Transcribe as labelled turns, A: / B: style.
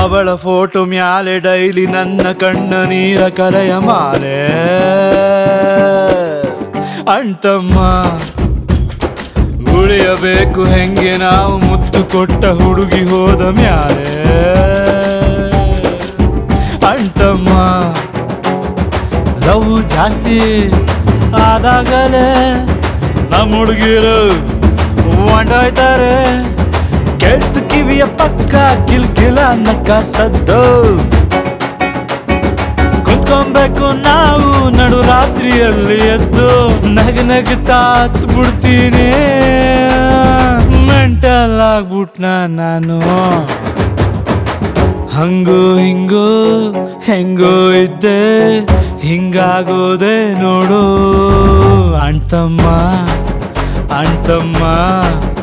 A: ಅವಳ ಫೋಟೋ ಮ್ಯಾಲೆ ಡೈಲಿ ನನ್ನ ಕಣ್ಣ ನೀರ ಕರೆಯ ಮಾಲೆ ಅಣ್ತಮ್ಮ ಉಳಿಯಬೇಕು ಹೆಂಗೆ ನಾವು ಮುತ್ತು ಕೊಟ್ಟ ಹುಡುಗಿ ಹೋದ ಮ್ಯಾಲೆ ಅಣ್ತಮ್ಮ ಲವ್ ಜಾಸ್ತಿ ಆದಾಗಲೇ ನಮ್ಮ ಹುಡುಗಿರು ಹೊಂಟೋಯ್ತಾರೆ ಕೆಟ್ಟ ಕಿವಿಯ ಪಕ್ಕ ಗಿಲ್ಗಿಲ ನಕ್ಕ ಸದ್ದು ಕುತ್ಕೊಬೇಕು ನಾವು ನಡು ರಾತ್ರಿಯಲ್ಲಿ ಎದ್ದು ನಗ ನಗುತ್ತಾ ಹತ್ ಬಿಡ್ತೀನಿ ಮೆಂಟಲ್ ಆಗ್ಬಿಟ್ನ ನಾನು ಹಂಗು ಹಿಂಗು ಹೆಂಗೋ ಇದ್ದೆ ಹಿಂಗಾಗೋದೆ ನೋಡು ಅಣ್ತಮ್ಮ ಅಣ್ತಮ್ಮ